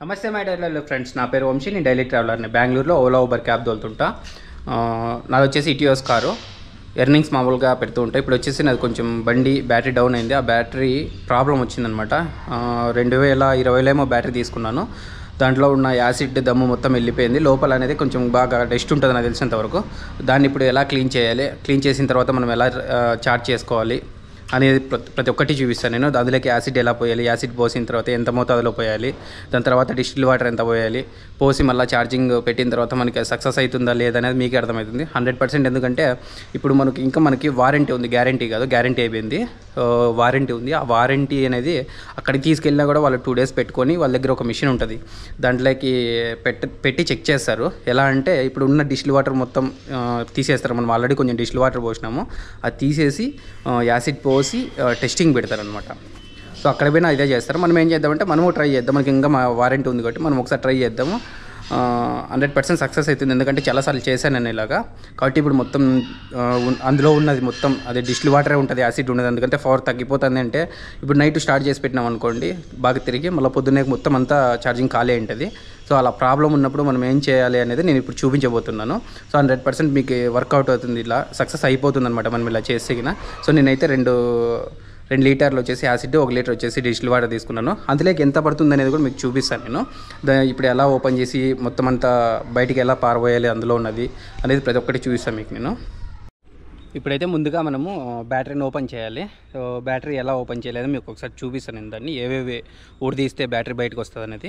నమస్తే my dialler friends నా పేరు వంశీ నేను డైలీ ట్రావెలర్ని బెంగళూరులో ఓలా ఊబర్ క్యాబ్ తోలుతుంటా ఆ, నాది వచ్చేసి ఇటియోస్ కారు ఎర్నింగ్స్ మామూలుగా పెడుతూ ఉంటాయి ఇప్పుడు వచ్చేసి నాది కొంచెం బండి బ్యాటరీ డౌన్ అయింది ఆ బ్యాటరీ ప్రాబ్లం వచ్చిందనమాట ఆ, రెండు వేల ఇరవైలో ఏమో బ్యాటరీ తీసుకున్నాను దాంట్లో ఉన్న యాసిడ్ దమ్ము మొత్తం వెళ్ళిపోయింది లోపల అనేది కొంచెం బాగా డస్ట్ ఉంటుంది నాకు తెలిసినంత వరకు దాన్ని ఇప్పుడు ఎలా క్లీన్ చేయాలి క్లీన్ చేసిన తర్వాత మనం ఎలా చార్జ్ చేసుకోవాలి అనేది ప్రతి ప్రతి ఒక్కటి చూపిస్తాను నేను అందులోకి యాసిడ్ ఎలా పోయాలి యాసిడ్ పోసిన తర్వాత ఎంత మోతాదులో పోయాలి దాని తర్వాత డిస్టిల్ వాటర్ ఎంత పోయాలి పోసి మళ్ళీ ఛార్జింగ్ పెట్టిన తర్వాత మనకి సక్సెస్ అవుతుందా లేదనేది మీకే అర్థమవుతుంది హండ్రెడ్ పర్సెంట్ ఎందుకంటే ఇప్పుడు మనకి ఇంకా మనకి వారంటీ ఉంది గ్యారంటీ కాదు గ్యారంటీ అయిపోయింది వారంటీ ఉంది ఆ వారంటీ అనేది అక్కడికి తీసుకెళ్ళినా కూడా వాళ్ళు టూ డేస్ పెట్టుకొని వాళ్ళ దగ్గర ఒక మిషన్ ఉంటుంది దాంట్లోకి పెట్టి పెట్టి చెక్ చేస్తారు ఎలా అంటే ఇప్పుడు ఉన్న డిస్టిల్ వాటర్ మొత్తం ఆ, తీసేస్తారు మనం ఆల్రెడీ కొంచెం డిస్టిల్ వాటర్ పోసినాము అది తీసేసి ఆ, యాసిడ్ పోసి ఆ, టెస్టింగ్ పెడతారనమాట సో అక్కడ పోయినా ఇదే చేస్తారు మనం ఏం చేద్దామంటే మనము ట్రై చేద్దాం మనకి ఇంకా మా వారంటీ ఉంది కాబట్టి మనం ఒకసారి ట్రై చేద్దాము హండ్రెడ్ పర్సెంట్ సక్సెస్ అవుతుంది ఎందుకంటే చాలాసార్లు చేశాను నేను ఇలాగా కాబట్టి ఇప్పుడు మొత్తం ఆ, ఉన్- అందులో ఉన్నది మొత్తం అదే డిస్టిల్ వాటరే ఉంటుంది యాసిడ్ ఉండదు ఎందుకంటే పవర్ తగ్గిపోతుంది అంటే ఇప్పుడు నైట్ స్టార్ట్ చేసి పెట్టినాం అనుకోండి బాగా తిరిగి మళ్ళీ పొద్దున్నే మొత్తం అంతా ఛార్జింగ్ ఖాళీ ఉంటుంది సో అలా ప్రాబ్లం ఉన్నప్పుడు మనం ఏం చేయాలి అనేది నేను ఇప్పుడు చూపించబోతున్నాను సో హండ్రెడ్ పర్సెంట్ మీకు వర్కౌట్ అవుతుంది ఇలా సక్సెస్ అయిపోతుంది అనమాట మనం ఇలా చేసేగిన సో నేనైతే రెండు రెండు లీటర్లు వచ్చేసి యాసిడ్ ఒక లీటర్ వచ్చేసి డిజిటల్ వాటర్ తీసుకున్నాను అందులోకి ఎంత పడుతుంది అనేది కూడా మీకు చూపిస్తాను నేను దా ఇప్పుడు ఎలా ఓపెన్ చేసి మొత్తం అంతా బయటికి ఎలా పారబోయాలి అందులో ఉన్నది అనేది ప్రతి ఒక్కటి చూపిస్తాను మీకు నేను ఇప్పుడైతే ముందుగా మనము బ్యాటరీని ఓపెన్ చేయాలి సో బ్యాటరీ ఎలా ఓపెన్ చేయలేదు మీకు ఒకసారి చూపిస్తాను నేను దాన్ని ఏవేవి ఊడిదీస్తే బ్యాటరీ బయటకు వస్తుంది అనేది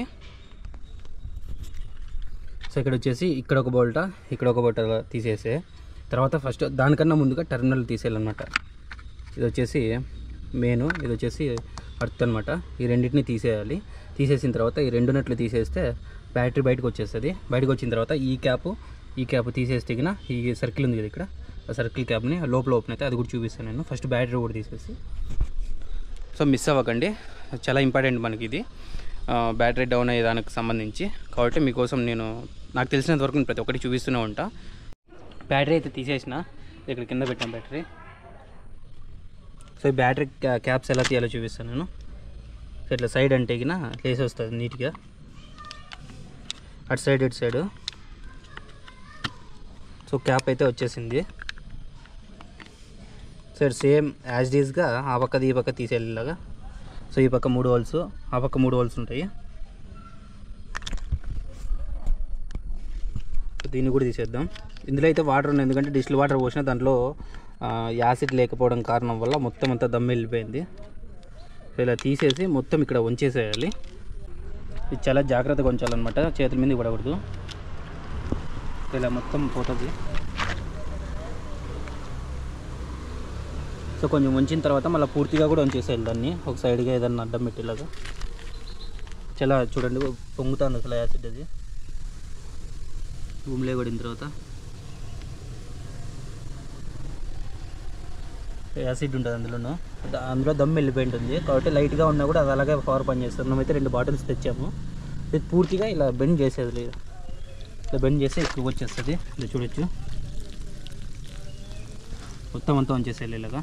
సో ఇక్కడ వచ్చేసి ఇక్కడ ఒక బోల్టా ఇక్కడ ఒక బోల్టా తీసేసే తర్వాత ఫస్ట్ దానికన్నా ముందుగా టెర్మినల్ తీసేయాలన్నమాట ఇది వచ్చేసి మెయిన్ ఇది వచ్చేసి అర్త్ అనమాట ఈ రెండింటిని తీసేయాలి తీసేసిన తర్వాత ఈ రెండు నట్లు తీసేస్తే బ్యాటరీ బయటకు వచ్చేస్తుంది బయటకు వచ్చిన తర్వాత ఈ క్యాప్ ఈ క్యాప్ తీసేస్తే గిన ఈ సర్కిల్ ఉంది కదా ఇక్కడ ఆ సర్కిల్ క్యాప్ని లోపల ఓపెన్ అయితే అది కూడా చూపిస్తాను నేను ఫస్ట్ బ్యాటరీ కూడా తీసేసి సో మిస్ అవ్వకండి చాలా ఇంపార్టెంట్ మనకి ఇది ఆ, బ్యాటరీ డౌన్ అయ్యే దానికి సంబంధించి కాబట్టి మీకోసం నేను నాకు తెలిసినంత వరకు నేను ప్రతి ఒక్కటి చూపిస్తూనే ఉంటా బ్యాటరీ అయితే తీసేసిన ఇక్కడ కింద పెట్టాను బ్యాటరీ సో ఈ బ్యాటరీ క్యా- క్యాప్స్ ఎలా తీయాలో చూపిస్తాను నేను సో ఇట్లా సైడ్ అంటే గిన లేసి వస్తుంది నీట్గా అటు సైడ్ ఇటు సైడ్ సో క్యాప్ అయితే వచ్చేసింది సో సేమ్ యాజ్ డీస్గా ఆ పక్కది ఈ పక్క తీసేలాగా సో ఈ పక్క మూడు హోల్స్ ఆ పక్క మూడు హోల్స్ ఉంటాయి సో దీన్ని కూడా తీసేద్దాం ఇందులో అయితే వాటర్ ఉంది ఎందుకంటే డిస్టిల్ వాటర్ పోసిన దాంట్లో ఆ, యాసిడ్ లేకపోవడం కారణం వల్ల మొత్తం అంతా దమ్ము వెళ్ళిపోయింది సో ఇలా తీసేసి మొత్తం ఇక్కడ ఉంచేసేయాలి ఇది చాలా జాగ్రత్తగా ఉంచాలన్నమాట చేతుల మీద పడకూడదు సో ఇలా మొత్తం పోతుంది సో కొంచెం ఉంచిన తర్వాత మళ్ళీ పూర్తిగా కూడా ఉంచేసేయాలి దాన్ని ఒక సైడ్గా ఏదన్నా అడ్డం పెట్టేలాగా చాలా చూడండి పొంగుతుంది అసలు యాసిడ్ అది భూమిలో పడిన తర్వాత యాసిడ్ ఉంటుంది అందులోనూ ద- అందులో దమ్ వెళ్ళిపోయి ఉంటుంది కాబట్టి లైట్గా ఉన్నా కూడా అది అలాగే పవర్ పని చేస్తుంది మనమైతే రెండు బాటిల్స్ తెచ్చాము ఇది పూర్తిగా ఇలా బెండ్ చేసేది లేదు ఇలా బెండ్ చేసి ఎక్కువ వచ్చేస్తుంది ఇలా చూడొచ్చు మొత్తం అంతా ఉంచేసేయాలి ఇలాగా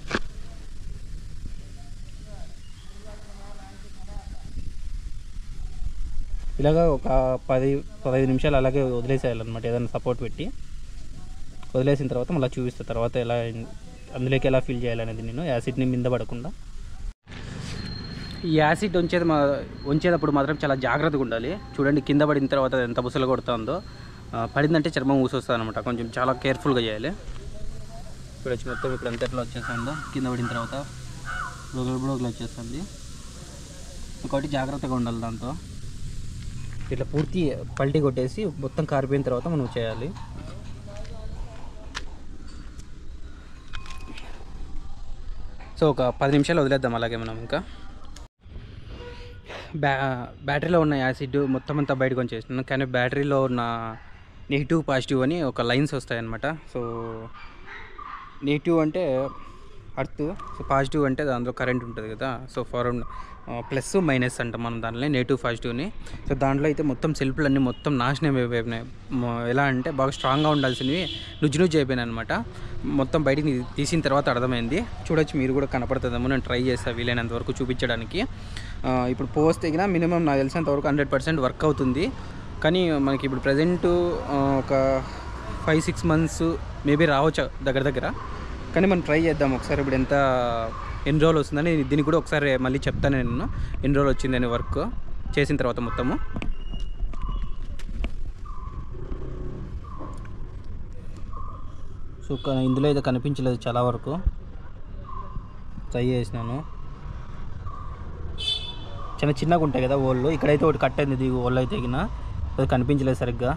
ఇలాగా ఒక పది పదహైదు నిమిషాలు అలాగే వదిలేసేయాలన్నమాట ఏదైనా సపోర్ట్ పెట్టి వదిలేసిన తర్వాత మళ్ళీ చూపిస్తా తర్వాత ఎలా అందులోకి ఎలా ఫిల్ చేయాలనేది నేను యాసిడ్ని మింద పడకుండా ఈ యాసిడ్ ఉంచేది మా ఉంచేటప్పుడు మాత్రం చాలా జాగ్రత్తగా ఉండాలి చూడండి కింద పడిన తర్వాత అది ఎంత బుసలు కొడుతుందో ఆ, పడిందంటే చర్మం ఊసొస్తుంది అనమాట కొంచెం చాలా కేర్ఫుల్గా చేయాలి ఇప్పుడు వచ్చి మొత్తం ఇప్పుడు ఎంత ఎట్లా వచ్చేస్తుందో కింద పడిన తర్వాత బుడగలు బుడగలు వచ్చేస్తుంది ఇంకోటి జాగ్రత్తగా ఉండాలి దాంతో ఇట్లా పూర్తి పల్టీ కొట్టేసి మొత్తం కారిపోయిన తర్వాత మనం చేయాలి సో ఒక పది నిమిషాలు వదిలేద్దాం అలాగే మనం ఇంకా బ్యా బ్యాటరీలో ఉన్న యాసిడ్ మొత్తం అంతా బయటకు వచ్చేసినాను కానీ బ్యాటరీలో ఉన్న నెగిటివ్ పాజిటివ్ అని ఒక లైన్స్ వస్తాయన్నమాట సో నెగిటివ్ అంటే అర్త్ సో పాజిటివ్ అంటే దాంట్లో కరెంట్ ఉంటుంది కదా సో ఫార్వర్డ్ ప్లస్ మైనస్ అంటాం మనం దాంట్లో నెగిటివ్ పాజిటివ్ని సో దాంట్లో అయితే మొత్తం సెల్ఫ్లన్నీ మొత్తం నాశనం అయిపోయినాయి మ- ఎలా అంటే బాగా స్ట్రాంగ్గా ఉండాల్సినవి నుజ్జు నుజ్జు అయిపోయినాయి అనమాట మొత్తం బయటికి తీసిన తర్వాత అర్థమైంది చూడొచ్చు మీరు కూడా కనపడుతుందేమో నేను ట్రై చేస్తాను వీలైనంత వరకు చూపించడానికి ఆ, ఇప్పుడు పోస్ట్ తగిన మినిమం నాకు తెలిసినంత వరకు హండ్రెడ్ పర్సెంట్ వర్క్ అవుతుంది కానీ మనకి ఇప్పుడు ప్రజెంట్ ఒక ఫైవ్ సిక్స్ మంత్స్ మేబీ రావచ్చు దగ్గర దగ్గర కానీ మనం ట్రై చేద్దాం ఒకసారి ఇప్పుడు ఎంత ఎన్ని రోజులు వస్తుందని దీనికి కూడా ఒకసారి మళ్ళీ చెప్తాను నేను ఎన్ని రోజులు వచ్చిందని వర్క్ చేసిన తర్వాత మొత్తము సో క- ఇందులో అయితే కనిపించలేదు చాలా వరకు ట్రై చేసినాను చిన్న చిన్నగా ఉంటాయి కదా ఓళ్ళు ఇక్కడైతే ఒకటి కట్ అయింది ఇది ఓళ్ళు అయితే గిన అది కనిపించలేదు సరిగ్గా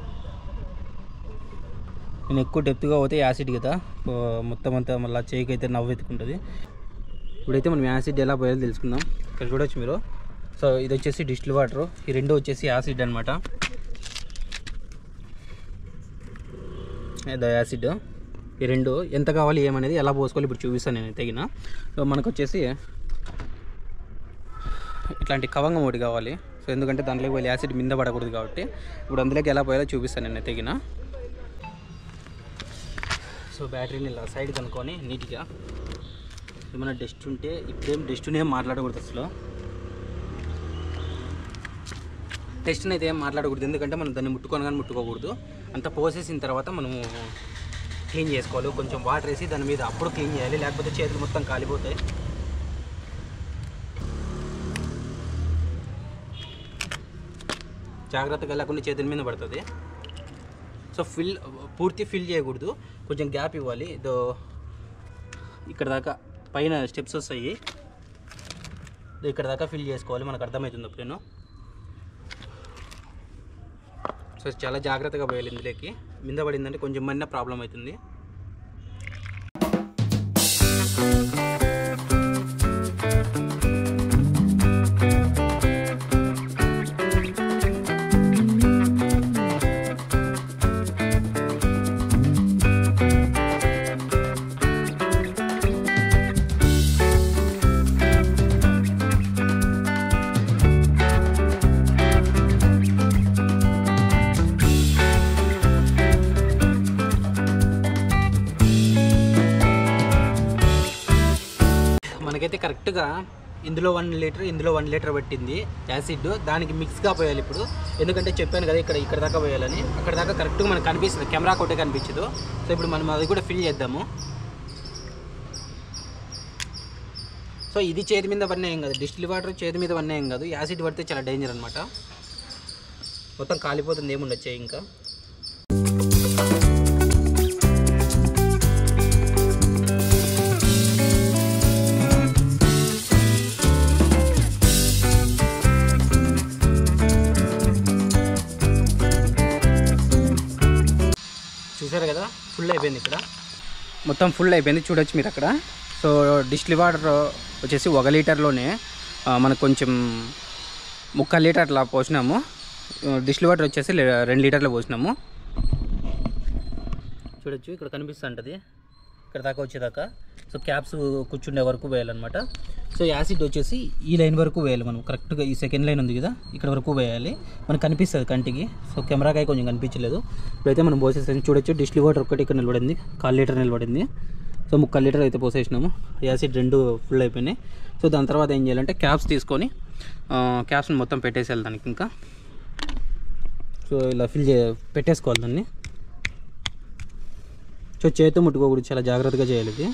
నేను ఎక్కువ డెప్త్గా పోతే యాసిడ్ కదా ఓ, మొత్తం అంతా మళ్ళీ చేయికి అయితే నవ్వు ఎత్తుకుంటుంది ఇప్పుడైతే మనం యాసిడ్ ఎలా పోయాలో తెలుసుకుందాం ఇక్కడ చూడొచ్చు మీరు సో ఇది వచ్చేసి డిస్టిల్ వాటర్ ఈ రెండు వచ్చేసి యాసిడ్ అనమాట ఇది యాసిడ్ ఈ రెండు ఎంత కావాలి ఏమనేది ఎలా పోసుకోవాలి ఇప్పుడు చూపిస్తాను నేను తగిన సో మనకు వచ్చేసి ఇట్లాంటి కవంగం ఒకటి కావాలి సో ఎందుకంటే దాంట్లోకి వెళ్ళి యాసిడ్ మింద పడకూడదు కాబట్టి ఇప్పుడు అందులోకి ఎలా పోయాలో చూపిస్తాను నేను తెగిన సో బ్యాటరీని ఇలా సైడ్ కనుక్కొని నీట్గా ఏమైనా డస్ట్ ఉంటే ఇప్పుడేం డస్ట్ని ఏం మాట్లాడకూడదు అసలు టెస్ట్ని అయితే ఏం మాట్లాడకూడదు ఎందుకంటే మనం దాన్ని ముట్టుకొని కానీ ముట్టుకోకూడదు అంతా పోసేసిన తర్వాత మనము క్లీన్ చేసుకోవాలి కొంచెం వాటర్ వేసి దాని మీద అప్పుడు క్లీన్ చేయాలి లేకపోతే చేతులు మొత్తం కాలిపోతాయి జాగ్రత్తగా లేకుండా చేతుల మీద పడుతుంది సో ఫిల్ పూర్తి ఫిల్ చేయకూడదు కొంచెం గ్యాప్ ఇవ్వాలి ఇదో ఇక్కడ దాకా పైన స్టెప్స్ వస్తాయి ఇదో ఇక్కడ దాకా ఫిల్ చేసుకోవాలి మనకు అర్థమవుతుంది అప్పుడు నేను సో చాలా జాగ్రత్తగా పోయాలి ఇందులోకి మింద పడిందంటే కొంచెం మన్న ప్రాబ్లం అవుతుంది మనకైతే కరెక్ట్గా ఇందులో వన్ లీటర్ ఇందులో వన్ లీటర్ పట్టింది యాసిడ్ దానికి మిక్స్గా పోయాలి ఇప్పుడు ఎందుకంటే చెప్పాను కదా ఇక్కడ ఇక్కడ దాకా పోయాలని అక్కడ దాకా కరెక్ట్గా మనకు కనిపిస్తుంది కెమెరా కొట్టే కనిపించదు సో ఇప్పుడు మనం అది కూడా ఫిల్ చేద్దాము సో ఇది చేతి మీద పడినా ఏం కాదు డిస్టిల్ వాటర్ చేతి మీద పడినా ఏం కాదు యాసిడ్ పడితే చాలా డేంజర్ అనమాట మొత్తం కాలిపోతుంది ఏముండొచ్చే ఇంకా చూసారు కదా ఫుల్ అయిపోయింది ఇక్కడ మొత్తం ఫుల్ అయిపోయింది చూడొచ్చు మీరు అక్కడ సో డిస్టిల్ వాటర్ వచ్చేసి ఒక లీటర్లోనే ఆ, మనకు కొంచెం ముక్కాలు లీటర్ అట్లా పోసినాము డిస్టిల్ వాటర్ వచ్చేసి లే- రెండు లీటర్లు పోసినాము చూడొచ్చు ఇక్కడ కనిపిస్తుంటుంది ఇక్కడ దాకా వచ్చేదాకా సో క్యాప్స్ కూర్చుండే వరకు వేయాలన్నమాట సో యాసిడ్ వచ్చేసి ఈ లైన్ వరకు వేయాలి మనం కరెక్ట్గా ఈ సెకండ్ లైన్ ఉంది కదా ఇక్కడ వరకు వేయాలి మనకు కనిపిస్తుంది కంటికి సో కెమెరాకి కొంచెం కనిపించలేదు ఇప్పుడైతే మనం పోసేసాం చూడొచ్చు డిస్టిల్ వాటర్ ఒక్కటి ఇక్కడ నిలబడింది కాల్ లీటర్ నిలబడింది సో ముక్కలు లీటర్ అయితే పోసేసినాము యాసిడ్ రెండు ఫుల్ అయిపోయినాయి సో దాని తర్వాత ఏం చేయాలంటే క్యాప్స్ తీసుకొని క్యాప్స్ని మొత్తం పెట్టేసేయాలి దానికి ఇంకా సో ఇలా ఫిల్ చే పెట్టేసుకోవాలి దాన్ని సో చేతితో ముట్టుకోకూడదు చాలా జాగ్రత్తగా చేయాలి ఇది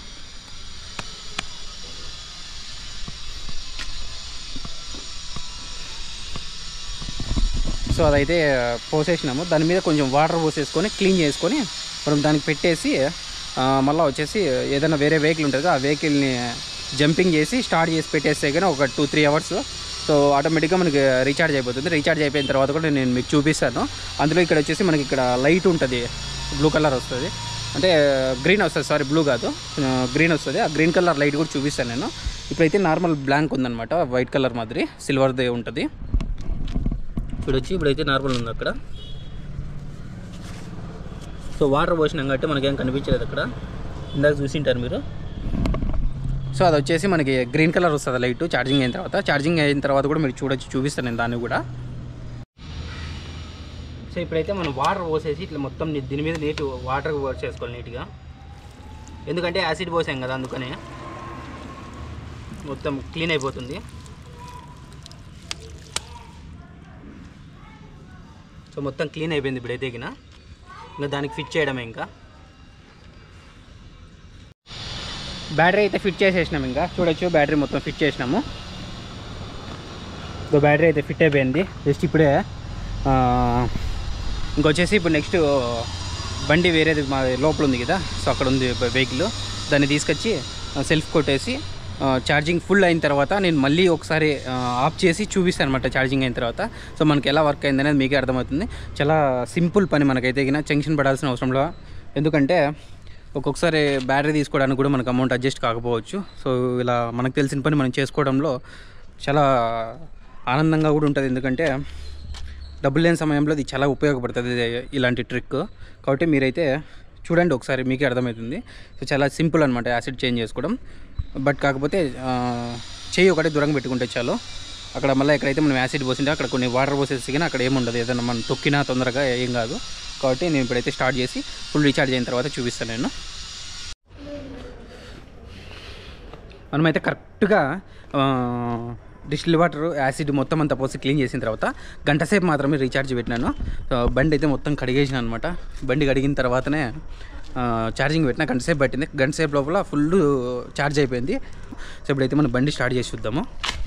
సో అదైతే పోసేసినాము దాని మీద కొంచెం వాటర్ పోసేసుకొని క్లీన్ చేసుకొని మనం దానికి పెట్టేసి ఆ, మళ్ళీ వచ్చేసి ఏదైనా వేరే వెహికల్ ఉంటుంది కదా, ఆ వెహికల్ని జంపింగ్ చేసి స్టార్ట్ చేసి పెట్టేస్తే కానీ ఒక టూ త్రీ అవర్స్ సో ఆటోమేటిక్గా మనకి రీఛార్జ్ అయిపోతుంది రీఛార్జ్ అయిపోయిన తర్వాత కూడా నేను మీకు చూపిస్తాను అందులో ఇక్కడ వచ్చేసి మనకి ఇక్కడ లైట్ ఉంటుంది బ్లూ కలర్ వస్తుంది అంటే గ్రీన్ వస్తుంది సారీ బ్లూ కాదు గ్రీన్ వస్తుంది ఆ గ్రీన్ కలర్ లైట్ కూడా చూపిస్తాను నేను ఇప్పుడైతే నార్మల్ బ్లాంక్ ఉందన్నమాట వైట్ కలర్ మాదిరి సిల్వర్ది ఉంటుంది చూడొచ్చు ఇప్పుడైతే నార్మల్ ఉంది అక్కడ సో వాటర్ పోసినాం కాబట్టి మనకేం కనిపించలేదు అక్కడ ఇందాక చూసింటారు మీరు సో అది వచ్చేసి మనకి గ్రీన్ కలర్ వస్తుంది లైట్ ఛార్జింగ్ అయిన తర్వాత ఛార్జింగ్ అయిన తర్వాత కూడా మీరు చూడొచ్చు చూపిస్తాను నేను దాన్ని కూడా సో ఇప్పుడైతే మనం వాటర్ పోసేసి ఇట్లా మొత్తం నీ- దీని మీద నీట్ వాటర్ పోసేసుకోవాలి నీట్గా ఎందుకంటే యాసిడ్ పోసాం కదా అందుకనే మొత్తం క్లీన్ అయిపోతుంది సో మొత్తం క్లీన్ అయిపోయింది ఇప్పుడు అయితే గిన. ఇంకా దానికి ఫిట్ చేయడమే ఇంకా బ్యాటరీ అయితే ఫిట్ చేసేసినాం ఇంకా చూడొచ్చు బ్యాటరీ మొత్తం ఫిట్ చేసినాము సో బ్యాటరీ అయితే ఫిట్ అయిపోయింది జస్ట్ ఇప్పుడే ఆ, ఇంకొచ్చేసి ఇప్పుడు నెక్స్ట్ బండి వేరేది మా లోపల ఉంది కదా సో అక్కడ ఉంది వెహికల్ దాన్ని తీసుకొచ్చి సెల్ఫ్ కొట్టేసి ఛార్జింగ్ ఫుల్ అయిన తర్వాత నేను మళ్ళీ ఒకసారి ఆ, ఆఫ్ చేసి చూపిస్తాను అనమాట ఛార్జింగ్ అయిన తర్వాత సో మనకి ఎలా వర్క్ అయింది అనేది మీకే అర్థమవుతుంది చాలా సింపుల్ పని మనకైతే గిన టెన్షన్ పడాల్సిన అవసరంలో ఎందుకంటే ఒక్కొక్కసారి బ్యాటరీ తీసుకోవడానికి కూడా మనకు అమౌంట్ అడ్జస్ట్ కాకపోవచ్చు సో ఇలా మనకు తెలిసిన పని మనం చేసుకోవడంలో చాలా ఆనందంగా కూడా ఉంటుంది ఎందుకంటే డబ్బులు లేని సమయంలో ఇది చాలా ఉపయోగపడుతుంది ఇది ఇలాంటి ట్రిక్ కాబట్టి మీరైతే చూడండి ఒకసారి మీకే అర్థమవుతుంది సో చాలా సింపుల్ అనమాట యాసిడ్ చేంజ్ చేసుకోవడం బట్ కాకపోతే ఆ, చెయ్యి ఒకటి దూరంగా పెట్టుకుంటే చాలు అక్కడ మళ్ళీ ఎక్కడైతే మనం యాసిడ్ పోసింటే అక్కడ కొన్ని వాటర్ పోసేసి కానీ అక్కడ ఏముండదు ఏదైనా మనం తొక్కినా తొందరగా ఏం కాదు కాబట్టి నేను ఇప్పుడైతే స్టార్ట్ చేసి ఫుల్ రీఛార్జ్ అయిన తర్వాత చూపిస్తాను నేను మనమైతే కరెక్ట్గా డిస్టిల్ వాటర్ యాసిడ్ మొత్తం అంతా పోసి క్లీన్ చేసిన తర్వాత గంట సేపు మాత్రమే రీఛార్జ్ పెట్టినాను సో బండి అయితే మొత్తం కడిగేసిన అనమాట బండి కడిగిన తర్వాతనే ఛార్జింగ్ పెట్టిన గంట సేపు పట్టింది గంట సేపు లోపల ఫుల్ ఛార్జ్ అయిపోయింది సో ఇప్పుడైతే మనం బండి స్టార్ట్ చేసి చూద్దాము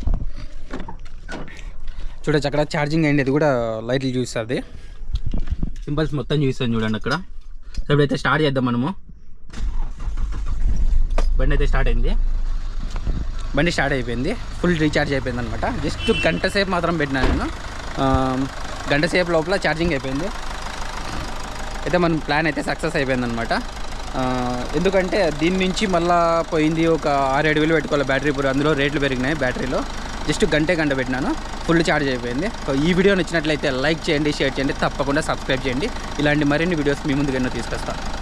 చూడొచ్చు అక్కడ ఛార్జింగ్ అయింది కూడా లైట్లు చూస్తుంది సింబల్స్ మొత్తం చూస్తాను చూడండి అక్కడ సో ఇప్పుడైతే స్టార్ట్ చేద్దాం మనము బండి అయితే స్టార్ట్ అయింది బండి స్టార్ట్ అయిపోయింది ఫుల్ రీఛార్జ్ అయిపోయింది అనమాట జస్ట్ గంట సేపు మాత్రం పెట్టినా నేను ఆ, గంట సేపు లోపల ఛార్జింగ్ అయిపోయింది అయితే మన ప్లాన్ అయితే సక్సెస్ అయిపోయింది అనమాట ఎందుకంటే దీని నుంచి మళ్ళా పోయింది ఒక ఆరు ఏడు వేలు పెట్టుకోవాలి బ్యాటరీ ఇప్పుడు అందులో రేట్లు పెరిగినాయి బ్యాటరీలో జస్ట్ గంటే గంట పెట్టినాను ఫుల్ ఛార్జ్ అయిపోయింది సో ఈ వీడియో నచ్చినట్లయితే లైక్ చేయండి షేర్ చేయండి తప్పకుండా సబ్స్క్రైబ్ చేయండి ఇలాంటి మరిన్ని వీడియోస్ మీ ముందుకు ఎన్నో తీసుకొస్తాను